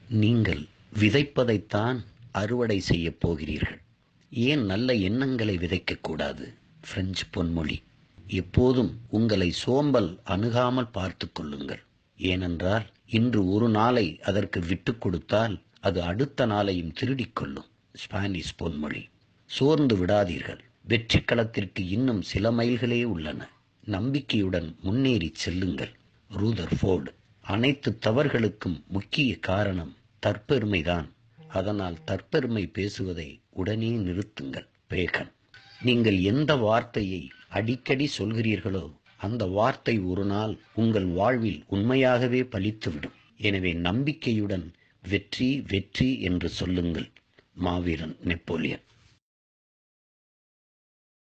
நீங்கள் விதைப்பதைத்தான் அறுவடை செய்யப் போகிறீர்கள் ஏன் நல்ல எண்ணங்களை விதைக்கக்கூடாது பிரெஞ்சு பொன்மொழி எப்போதும் உங்களை சோம்பல் அணுகாமல் பார்த்து கொள்ளுங்கள் ஏனென்றால் இன்று ஒரு நாளை அதற்கு விட்டு கொடுத்தால் அது அடுத்த நாளையும் திருடிக் கொள்ளும் ஸ்பானிஷ் பொன்மொழி சோர்ந்து விடாதீர்கள் வெற்றி களத்திற்கு இன்னும் சில மைல்களே உள்ளன நம்பிக்கையுடன் முன்னேறி செல்லுங்கள் ரூதர் ஃபோர்டு அனைத்து தவறுகளுக்கும் முக்கிய காரணம் தற்பெருமைதான் அதனால் தற்பெருமை பேசுவதை உடனே நிறுத்துங்கள் பேகன் நீங்கள் எந்த வார்த்தையை அடிக்கடி சொல்கிறீர்களோ அந்த வார்த்தை ஒரு நாள் உங்கள் வாழ்வில் உண்மையாகவே பலித்துவிடும் எனவே நம்பிக்கையுடன் வெற்றி வெற்றி என்று சொல்லுங்கள் மாவீரன் நெப்போலியன்